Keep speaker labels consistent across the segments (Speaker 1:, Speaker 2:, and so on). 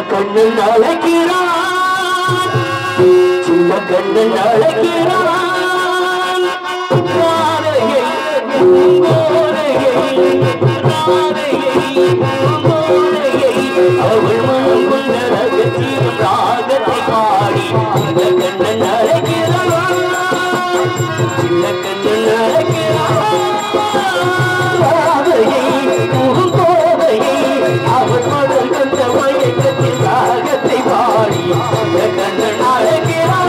Speaker 1: கண்ணன் அழைக்கிறான் சின்ன கண்ணன் அழைக்கிறான் ராதையை பூங்கோதையை ராதையை பூங்கோதையை அவள் மனம் கொண்ட ரகசியம் ராகத்தை பாடி சின்ன கண்ணன் அழைக்கிறான் சின்ன கண்ணன் அழைக்கிறான் ராதையை பூங்கோதையை அவள் மனம் கொண்ட மயக்கத்தில் ராகத்தை பாடி சின்ன கண்ணன் அழைக்கிறான்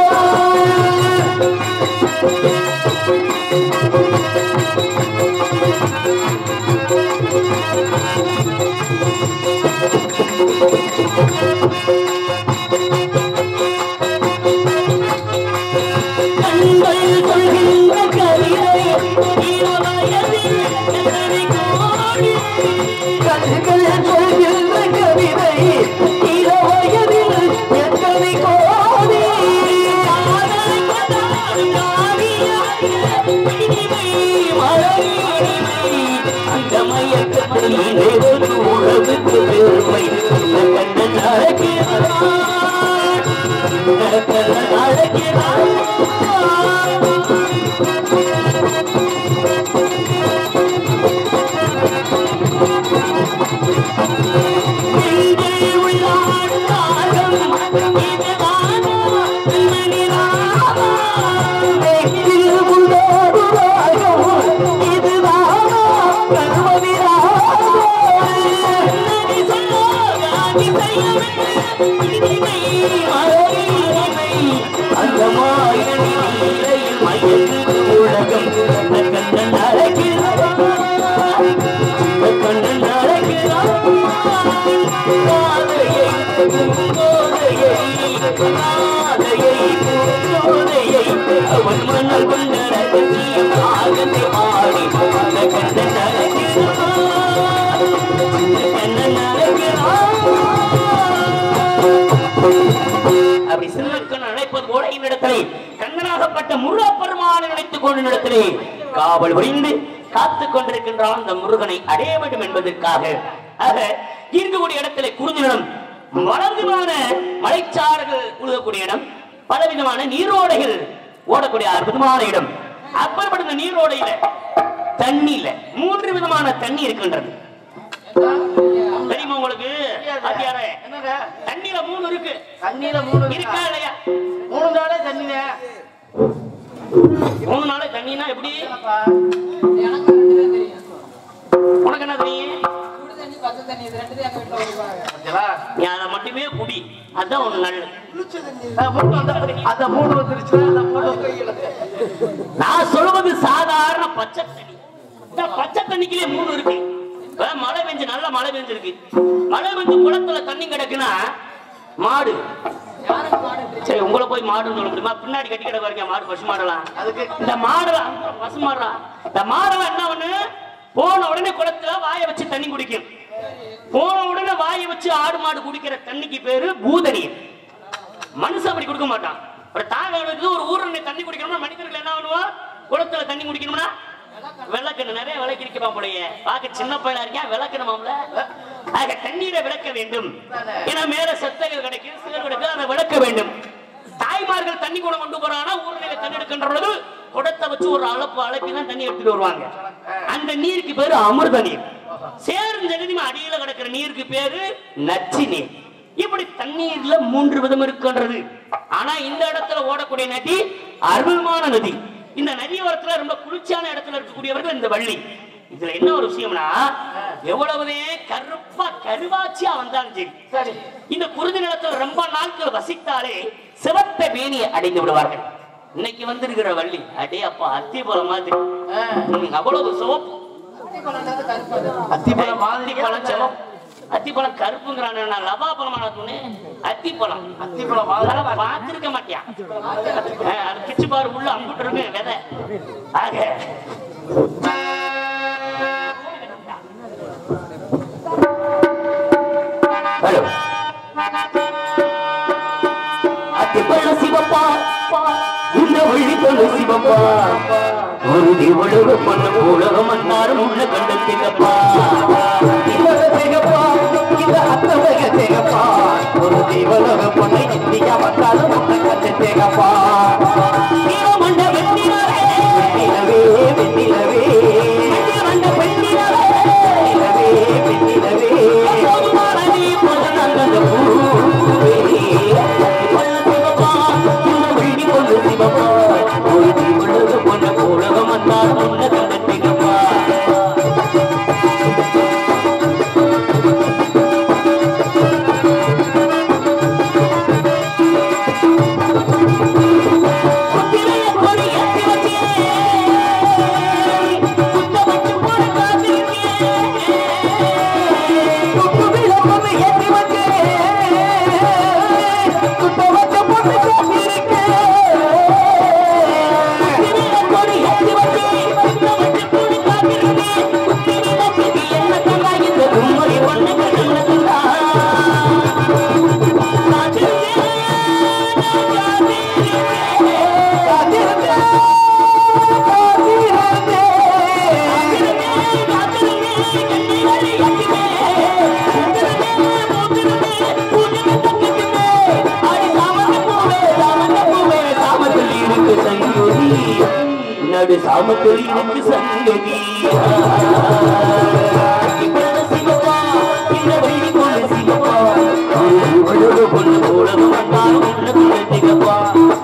Speaker 1: கண்கள் சொல்கின்ற கவிதை இளவயதில் எத்தனை கோடி கண்கள் சொல்கின்ற கவிதை இளவயதில் எத்தனை கோடி காதலை கொண்டாடும் காவியாக இனிமை மலர் இனிமை அந்த மயக்கத்தை நினைவது உறவுக்கு பெருமை இந்த கண்ணன் அழைக்கிறான் இந்த கண்ணன் அழைக்கிறான் நெஞ்சில் உள்ளாடும் தாகம் இதுதானா கண்மணி ராமா? நெஞ்சில் உள்ளாடும் தாகம் இதுதானா கண்மணி ராமா? கண்ணனி சொல்லாத அதிசயமே இனிமை, மலர் இனிமை. அந்த மாயனி நீரையில் மயங்குது உலகம் அந்த கண்ணன் அழைக்கிறான் அந்த கண்ணன் அழைக்கிறான் ராதையை பூங்கோதையை ராதையை பூங்கோதையை அவன் மன்னர் கொண்ட ரகசியம் ராகத்தை பாடி அந்த கண்ணன் அழைக்கிறான் அந்த கண்ணன் அழைக்கிறான் அப்படி சின்னக்கண் அழைப்பது போல என்னிடத்திலே கண்ணனாகப்பட்ட முருகப்பெருமானை நினைத்துக் கொண்டு இடத்திலே காவல் புரிந்து காத்துக் கொண்டிருக்கின்றான் அந்த முருகனை அடைய வேண்டும் என்பதற்காக ஆக இருக்கக்கூடிய இடத்திலே குறிஞ்சிடம் வளர்ந்துமான மலைச்சாரர்கள் உழுகக்கூடிய இடம் பலவிதமான நீரோடைகள் ஓடக்கூடிய அற்புதமான இடம் அப்பற்பட்ட இந்த நீரோடையில தண்ணியில மூன்று விதமான தண்ணி இருக்கின்றது தெரியுமா உங்களுக்கு வாத்தியாரே?
Speaker 2: என்னங்க
Speaker 1: தண்ணியில மூணு இருக்கு
Speaker 2: தண்ணியில மூணு
Speaker 1: இருக்கா
Speaker 2: இருக்கா
Speaker 1: இல்லையா
Speaker 2: மூணு நாளே தண்ணினே
Speaker 1: மூணு நாள் தண்ணினா எப்படி உனக்கு என்ன தெரியும்
Speaker 2: ஓகேவா
Speaker 1: நீ அதை மட்டுமே குடி அதான் ஒண்ணு நல்லது
Speaker 2: அஹ் மூணு அந்த- அந்த மூணு வந்துருச்சு அந்த மூணு கையில
Speaker 1: நான் சொல்வது சாதாரண பச்சை தண்ணி இந்த பச்சை தண்ணிக்குள்ளே மூணு இருக்கு இப்ப மழை பெஞ்சு நல்ல மழை பெஞ்சிருக்கு மழை பெஞ்சு குளத்துல தண்ணி கிடக்குன்னா மாடு சரி உங்களை போய் மாடுன்னு சொல்ல முடியுமா பின்னாடி கட்டி கிடக்க வரைக்கும் மாடு பசு மாடலாம்
Speaker 2: அதுக்கு
Speaker 1: இந்த மாடலாம் பசு மாடலாம் இந்த மாடலாம் என்ன ஒண்ணு போன உடனே குளத்துல வாயை வச்சு தண்ணி குடிக்கும் போன உடனே வாயை வச்சு ஆடு மாடு குடிக்கிற தண்ணிக்கு பேரு பூதநீர் மனுஷன் அப்படி கொடுக்க மாட்டான் ஒரு தாழ்வாளுக்கு ஒரு ஊர்ல தண்ணி குடிக்கணும்னா மனிதர்கள் என்ன பண்ணுவோம் குளத்துல தண்ணி குடிக்கணும்னா விளக்கணும் நிறைய விளக்கிருக்கா போலயே பார்க்க சின்ன பையனா இருக்கேன் விளக்கணுமாம்ல ஆக தண்ணீரை விளக்க வேண்டும் ஏன்னா மேல செத்தகள் கிடைக்கும் சிலர் கிடைக்கும் அதை விளக்க வேண்டும் தாய்மார்கள் தண்ணி கூட கொண்டு போறாங்கன்னா ஊர்ல தண்ணி எடுக்கின்ற பொழுது குடத்தை வச்சு ஒரு அளப்பு அளப்பி தான் தண்ணி எடுத்துட்டு வருவாங்க அந்த நீருக்கு பேரு அமிர்த நீர் சேரும் ஜெகதிமா அடியில கிடக்கிற நீருக்கு பேரு நச்சு நீர் இப்படி தண்ணீர்ல மூன்று விதம் இருக்கின்றது ஆனா இந்த இடத்துல ஓடக்கூடிய நதி அருள்மான நதி இந்த நதியோரத்துல ரொம்ப குளிர்ச்சியான இடத்துல இருக்கக்கூடியவர்கள் இந்த வள்ளி இதுல என்ன ஒரு விஷயம்னா எவ்வளவுதே கருப்பா கருவாச்சியா வந்தாலும் சரி
Speaker 2: சரி
Speaker 1: இந்த குருதி நிலத்தில் ரொம்ப நாட்கள் வசித்தாலே சிவத்த பேணியை அடைந்து விடுவார்கள் இன்னைக்கு வந்திருக்கிற வள்ளி அடே அப்பா அத்தி போல மாதிரி
Speaker 2: அஹ்
Speaker 1: ம், அவ்வளவு சிவப்பு
Speaker 2: அத்திப்பழம் மாதிரி
Speaker 1: அத்திப்பழம் சிவப்பு அத்திப்பழம் கருப்புங்கிறான் நான் லவா பழமான துணி அத்திப்பழம்
Speaker 2: அத்திப்பழம் மாதிரி
Speaker 1: அதெல்லாம் பார்த்திருக்க மாட்டியான் அஹ், அது பிச்சு பாரு உள்ள அம்புட்டு இருக்கு விதை ஆக ஹலோ அத்திப்பழம் சிவப்பா இந்த வழி தொழு சிவப்பா உறுதி உழவு பண்ண உலகம் அன்னாரும் உள்ள கண்ட சிகப்பா இவர சிகப்பா இந்த அத்தவக சிகப்பா நடு சாமத்தில் இருக்கு சங்கதி இப்பொழுது சிவப்பா இந்த வள்ளி கொண்டு சிவப்பா இவளோடு கொண்டு போல வந்தால் உள்ள கொண்டு திகப்பா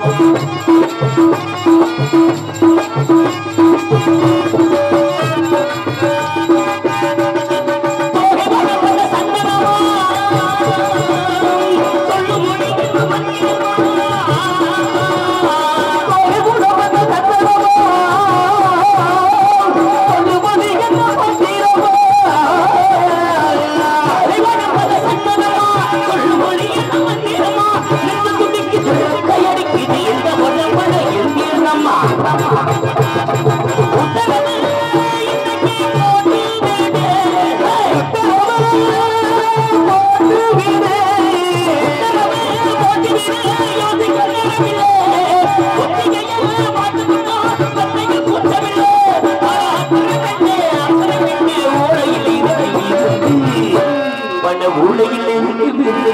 Speaker 1: பல ஊழையில் இருக்கு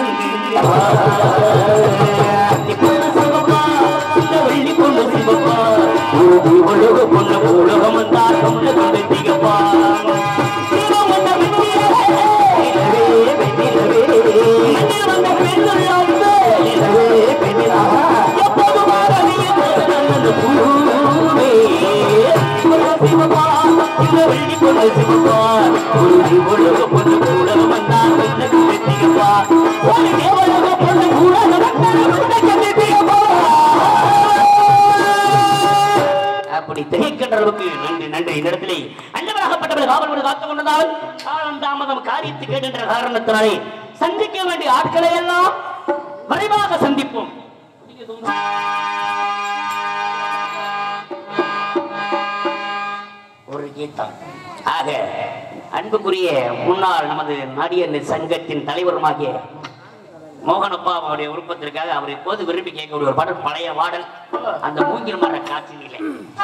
Speaker 1: வெள்ளி கொண்டு சிவப்பா ஊதி உலக பொண்ணு உலகம் வந்தால் கொண்டு கொண்டு திகப்பா அப்படி திகைக்கின்ற அளவுக்கு நன்றி நன்றி இந்த இடத்திலே அன்னவராகப்பட்டவர் காவல் காத்துக் கொண்டதால் காலம் தாமதம் காரியத்தை கேட்கின்ற காரணத்தினாலே சந்திக்க வேண்டிய ஆட்களை எல்லாம் விரைவாக சந்திப்போம் ஒரு கீதம் ஆக அன்புக்குரிய முன்னாள் நமது நடிகர் சங்கத்தின் தலைவருமாகிய மோகனப்பா அவருடைய விருப்பத்திற்காக அவர் எப்போது விரும்பி கேட்கக்கூடிய ஒரு பாடல் பழைய பாடல் அந்த மூங்கில் மர காட்சியிலே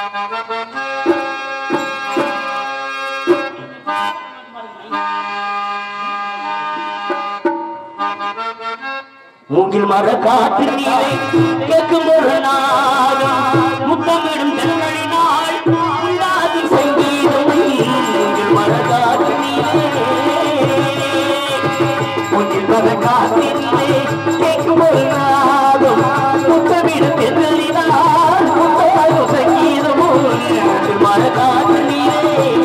Speaker 1: மூங்கில் மர காற்று நீரை கேட்கும் ஒரு நாளும் முத்தமிடும் தென்னலினால் உள்ளாதி சங்கீதம் மூங்கில் மர காற்று நீரே மூங்கில் மர காற்று நீரை கேட்கும் ஒரு நாளும் முத்தமிடும் தென்னலினால் உள்ளாதி சங்கீதம் மூங்கில் மர காற்று நீரே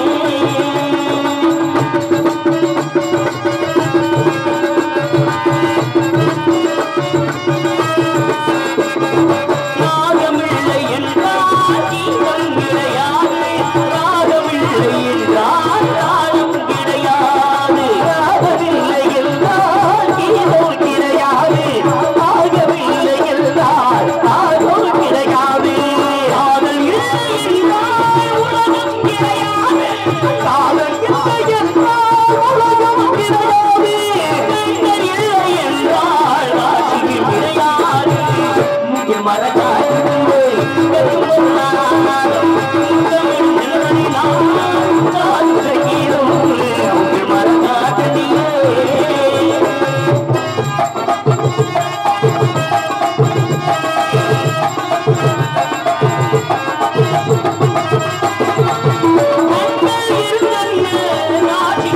Speaker 1: ராகமில்லை என்றால் கீதம் கிடையாது ராகமில்லை என்றால் ராகம் கிடையாது ராகமில்லை என்றால் கீதம் கிடையாது ராகமில்லை என்றால் ராகம் கிடையாது காதல் இல்லை என்றால் உலகம் கிடையாது காதல் இல்லை என்றால் உலகம் கிடையாது கண்கள் இல்லை என்றால் காட்சிகள் கிடையாது மூங்கில் மரக்காற்று நாட்டி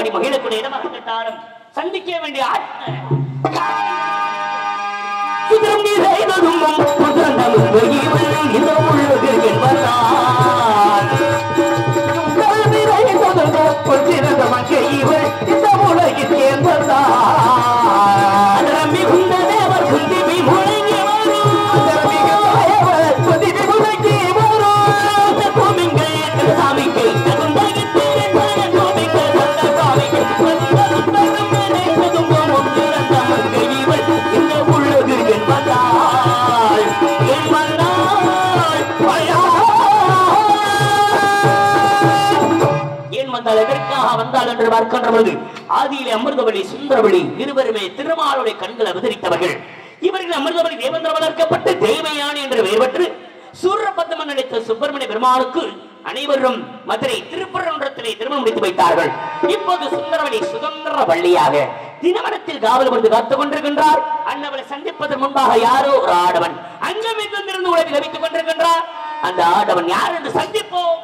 Speaker 1: ஆடி மகிழக்கூடிய இடம் இருக்கட்டாலும் சந்திக்க வேண்டிய ஆட்கள் சுதரம் நிறைந்ததும் சுதந்தமும் வெயிலும் இந்த உலகில் என்பதால் கல்வி நிறைந்ததும் பொற்றிருந்த மக்கள் இவர் இந்த உலகில் என்பதால் மிகுந்த தேவர் குந்திவி முழங்கி வரும் தேவர் குந்திவி முழங்கி வரும் பூமிங்கள் சாமிக்கு தகுந்தாகி தீரன் பூமிக்கு தந்த சாமிக்கு இந்த உலகு என்பதால் என்பதால் ஏன் வந்தால் எதற்காக வந்தால் என்று பார்க்கின்ற பொழுது ஆதியிலே அமிர்தவழி சுந்தரவழி இருவருமே திருமாலுடைய கண்களை அவதரித்தவர்கள் இவர்கள் அமிர்தவழி தேவேந்திர வளர்க்கப்பட்டு தெய்வயானி என்று பெயர் பெற்று சூரபத்தமன் நடித்த சுப்பிரமணிய பெருமானுக்கு அனைவரும் மதுரை திருப்பரங்குன்றத்திலே திருமணம் முடித்து வைத்தார்கள் இப்போது சுந்தரவழி சுதந்திர வள்ளியாக தினமனத்தில் காவல் வந்து காத்துக் கொண்டிருக்கின்றார் அன்னவளை சந்திப்பதற்கு முன்பாக யாரோ ஒரு ஆடவன் அங்கம் இங்கிருந்து உலகில் வைத்துக் கொண்டிருக்கின்றார் அந்த ஆடவன் யார் என்று சந்திப்போம்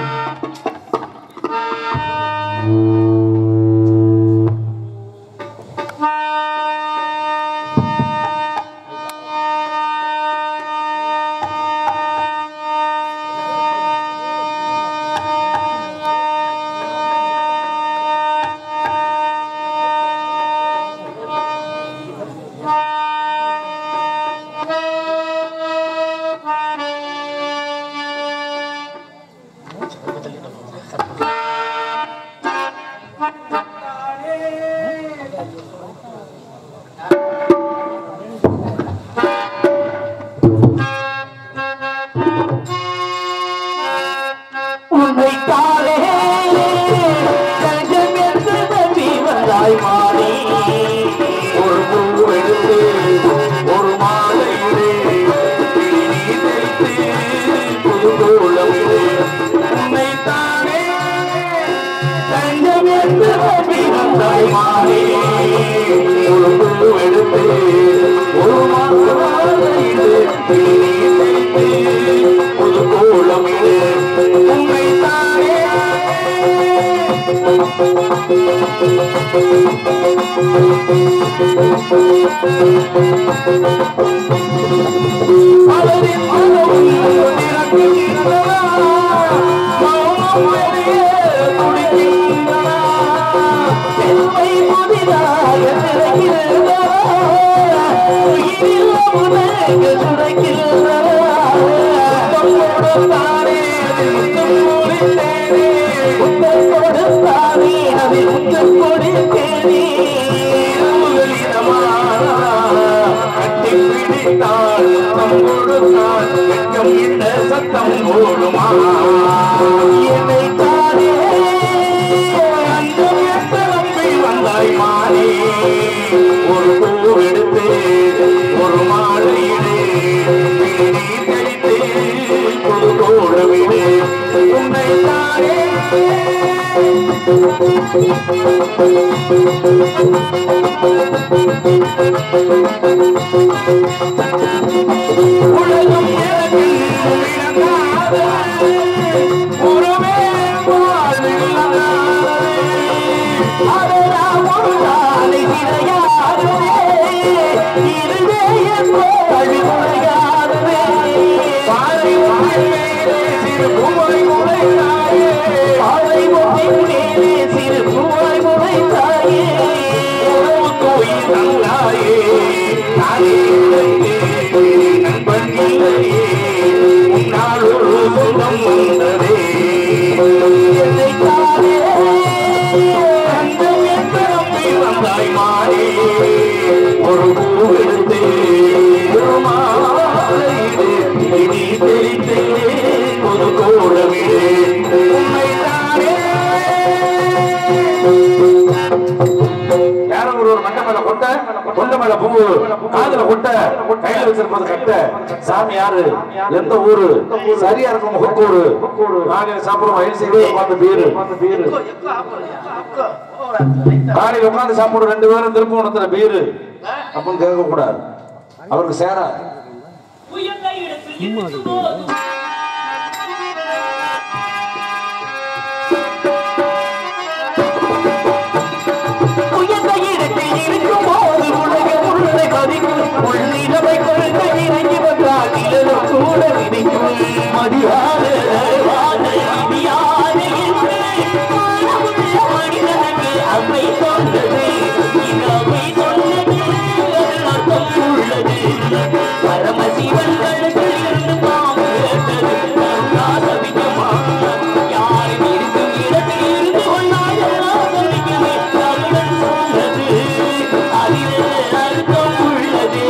Speaker 1: உன்னை தாரே தஞ்சம் என்று நம்பி வந்தாய் மாறி
Speaker 2: ஒரு பூவெடுத்து ஒரு மாலையிலே நீ தைத்து புதுகோலமிலே உன்னை தானே
Speaker 1: தஞ்சம் என்று நம்பி வந்தாய் மாறி
Speaker 2: ஒரு பூவெடுத்து ஒரு மாலையிலே நீ தைத்து புதுகோலமிலே உன்னை தானே
Speaker 1: மலரின் மனமும் நிரம்புகின்றன. மௌனம் வெளியே துடிக்கின்றன. பெண்மை புதிதாக பிறக்கின்றன. உயிரில் உனக்கு சுரக்கின்றன. முத்தம் கொடுத்தானே அதில் முத்தம் கொடுத்தேனே. முத்தம் கொடுத்தானே அதில் முத்தம் கொடுத்தேனே.
Speaker 2: கட்டி பிடித்தால் முத்தம் கொடுத்தால் வெட்கம் இந்த சத்தம் ஓடுமா
Speaker 1: என்னை தானே
Speaker 2: அங்கம் எத்த நம்பி வந்தாய் மாறி ஒரு பூவெடுத்து ஒரு மாலையிலே நீ தைத்து புது கோலமிலே உன்னை தானே உலகம் எனக்கு விளங்காத உறவே வாழ்வில்லாத
Speaker 1: அதெல்லாம் ஒரு நாளை கிடையாதுவே. இதுவே என் வழிமுறையாதுவே.
Speaker 2: பாறை ஒன்றின் மேலே சிறு பூவை முளைத்தாயே.
Speaker 1: பாலை ஒன்றின் மேலே சிறு பூவாய் முளைத்தாயே.
Speaker 2: உறவு கோயில் தந்தாயே. நானே இல்லையே, நண்பன் இல்லையே. உன்னால் ஒரு சுகம் வந்ததே.
Speaker 1: என்னை தானே
Speaker 2: அங்கம் என்ற நம்பி வந்தாய் மாறி. ஒரு பூவெடுத்து ஒரு மாலையிலே இனி தெரித்தே ஒரு கோலமிலே உண்மை தானே யாரும் ஒரு ஒரு மண்டை மேல கொட்ட கொண்ட மேல பூ காதுல கொட்ட கையில வச்சிருப்பது கட்ட சாமி யாரு எந்த ஊரு சரியா இருக்கும் முகக்கூறு நாங்க சாப்பிடுறோம் வயசு செய்து உட்காந்து பீரு காலையில் உட்காந்து சாப்பிடுற ரெண்டு பேரும் திருப்பூணத்துல பீரு அப்படின்னு கேட்க கூடாது அவருக்கு சேரா
Speaker 1: உயர்ந்த இடத்தில் இருக்கும்போது
Speaker 3: உள்ளிரவை கொள்கை இறங்கி வந்தால் நிழலும் கூட நினைக்கும் மதியாத இடியாத என்று மானமுள்ள மனிதனுக்கு அவை சொன்னது இது அவை சொன்னது அதில் அர்த்தம் உள்ளது பரமசிவன் கழுத்தில் இருந்து பாம்பு கேட்டது ராசவிக்குமா யாரும் இருக்கும் இடத்தில் இருந்து கொண்டால் எல்லாம் சொல்லிக்குமே தமிழன் சொன்னது அதில் அர்த்தம் உள்ளது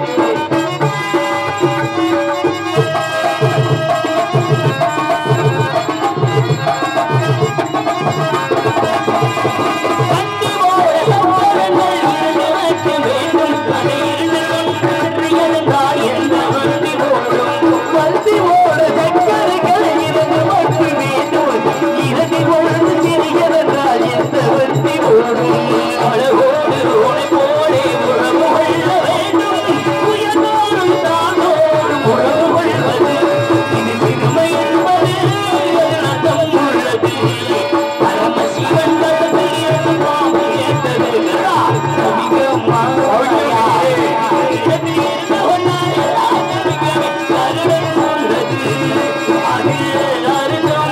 Speaker 3: கண்டி ஓட சம்பவங்கள் இருந்து வைக்க வேண்டும் அதை இருந்து கொண்டு இருந்தால் எந்த வண்டி ஓடும் வண்டி ஓட சக்கரைகள் இருந்து வைக்க வேண்டும் இறங்கி கொண்டு சிறியதென்றால் எந்த வண்டி ஓடும் அழகோடு ஓடை போலே உறவு கொள்ள வேண்டும் உயர்ந்தோடும் தானோடும் உறவு கொள்வது இது பெருமை என்பது அர்த்தம் உள்ளது பரமசிவன் கழுத்தில் இருந்து பாம்பு ஏற்றது மிக மாயா இடத்தில் இருந்து ஒன்றால் எல்லாம் நம்பிக்கை கருடன் உள்ளது அதில் அர்த்தம்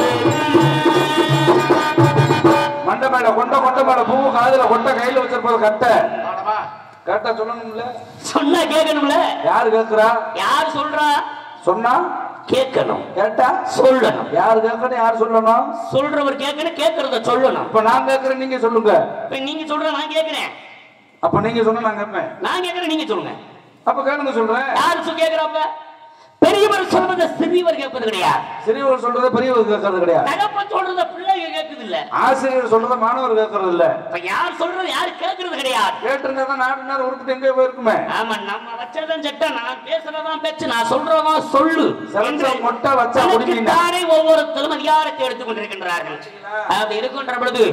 Speaker 2: மண்டை மேல கொண்ட கொண்ட மேல பூ காதுல கொண்ட கையில வச்சிருப்பது கட்ட கரெக்டா சொல்லணும்ல
Speaker 1: சொன்னா கேட்கணும்ல
Speaker 2: யாரு கேக்குறா
Speaker 1: யார் சொல்றா
Speaker 2: சொன்னா
Speaker 1: கேட்கணும்
Speaker 2: கேட்டா
Speaker 1: சொல்லணும்
Speaker 2: யாரு கேட்கணும் யாரு சொல்லணும்
Speaker 1: சொல்றவர் கேட்கணும் கேட்கறத சொல்லணும்
Speaker 2: இப்ப நான் கேக்குறேன் நீங்க சொல்லுங்க
Speaker 1: இப்ப நீங்க சொல்ற நான் கேட்கிறேன்
Speaker 2: அப்ப நீங்க சொன்னா நான் கேட்பேன்
Speaker 1: நான் கேட்கறேன் நீங்க சொல்லுங்க
Speaker 2: அப்ப கேளுங்க சொல்றேன்
Speaker 1: யாரு சொல் கேட்கிறப்ப பெரியவர் சொல்றத சிறியவர் கேட்பது கிடையாது
Speaker 2: சிறியவர் சொல்றத பெரியவர் கேட்கறது கிடையாது
Speaker 1: தகப்பன் சொல்றத பிள்ளைங்க கேட்குது இல்ல
Speaker 2: ஆசிரியர் சொல்றத மாணவர் கேட்கறது இல்ல
Speaker 1: இப்ப யார் சொல்றது யாரு கேட்கறது கிடையாது
Speaker 2: கேட்டிருந்தா தான் நாடு நேரம் உருப்பிட்டு எங்கே போயிருக்குமே
Speaker 1: ஆமா நம்ம வச்சதான் சட்டம் நான் பேசுறதான் பேச்சு நான் சொல்றதான் சொல்லு
Speaker 2: செவன்
Speaker 1: என்று
Speaker 2: மொட்டை வச்சா முடிவீங்க
Speaker 1: தனக்குத்தானே ஒவ்வொருத்தரும் அதிகாரத்தை எடுத்துக் கொண்டிருக்கின்றார்கள் அப்படி இருக்கின்ற பொழுது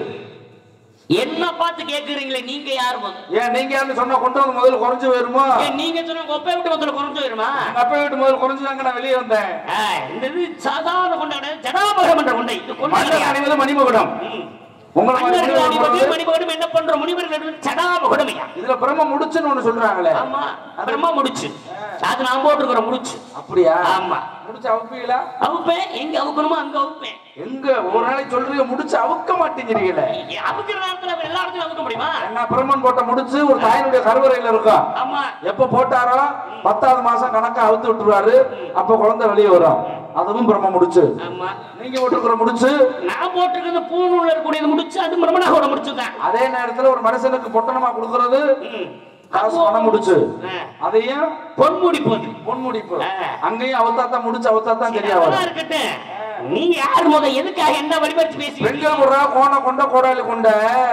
Speaker 1: என்ன பார்த்து கேட்கிறீங்களே நீங்க யார் முதல்
Speaker 2: ஏன் நீங்க யாருன்னு சொன்னா கொண்டு வந்து முதல்ல குறைஞ்சு போயிருமோ
Speaker 1: ஏன் நீங்க சொன்ன கொப்பை விட்டு முதல்ல குறைஞ்சு வருமா
Speaker 2: எங்க அப்பா வீட்டு முதல்ல குறைஞ்சுதாங்க நான் வெளியே வந்தேன்
Speaker 1: இந்த இது சாதாரண கொண்டை கிடையாது ஜடாபகம் என்ற கொண்டை இது கொண்டை
Speaker 2: மண்டல
Speaker 1: கிடையாது.
Speaker 2: அணிவது மணிமகுடம்
Speaker 1: ம்.
Speaker 2: உங்களை மாதிரி
Speaker 1: மன்னர்கள்
Speaker 2: முனிவர்
Speaker 1: அணிவது
Speaker 2: போடுறது,
Speaker 1: மணிமகுடம் என்ன பண்ற முனிவர்கள் ஜடாபகுடமையா
Speaker 2: இதுல பிரம்ம முடிச்சுன்னு ஒண்ணு சொல்றாங்களே
Speaker 1: ஆமா பிரம்மா முடிச்சு அது நான் போட்டிருக்கிற முடிச்சு
Speaker 2: அப்படியா
Speaker 1: ஆமா
Speaker 2: முடிச்சு அவுப்பீங்களா
Speaker 1: அவுப்பேன் எங்க அவுக்கணுமோ அங்க அவுப்பேன்
Speaker 2: எங்க ஒரு நாளைக்கு சொல்றீங்க முடிச்சு அவுக்க மாட்டேங்கிறீங்களே
Speaker 1: அவுக்கிற நேரத்துல அவர் எல்லா இடத்துலயும் அவுக்க முடியுமா
Speaker 2: என்ன பிரம்மன் போட்ட முடிச்சு ஒரு தாயினுடைய கருவறையில இருக்கும்
Speaker 1: ஆமா
Speaker 2: எப்ப போட்டாரோ பத்தாவது மாசம் கணக்கா அவுத்து விட்டுருவாரு அப்ப குழந்தை வெளியே வரும் அதுவும் பிரம்ம முடிச்சு
Speaker 1: ஆமா
Speaker 2: நீங்க போட்டிருக்கிற முடிச்சு
Speaker 1: நான் போட்டிருக்கிறது பூணூல்ல இருக்கக்கூடியது முடிச்சு அது பிரம்மனாவோட முடிச்சுதான்
Speaker 2: அதே நேரத்துல ஒரு மனுஷனுக்கு பொட்டணமா கொடுக்கறது காசு பணம் முடிச்சு அதையும்
Speaker 1: பொன் முடிப்பது
Speaker 2: பொன் முடிப்பு
Speaker 1: ஆ.
Speaker 2: அங்கேயும் அவத்தாத்தான் முடிச்சு அவத்தாத்தான் சரியா
Speaker 1: அதெல்லாம்
Speaker 2: வரும்
Speaker 1: இருக்கட்டும் நீங்க யார் முத எதுக்காக என்ன வழிபடுத்தி பேசி
Speaker 2: பெண்கள் போடுறா கோண கொண்ட கோடாலி கொண்ட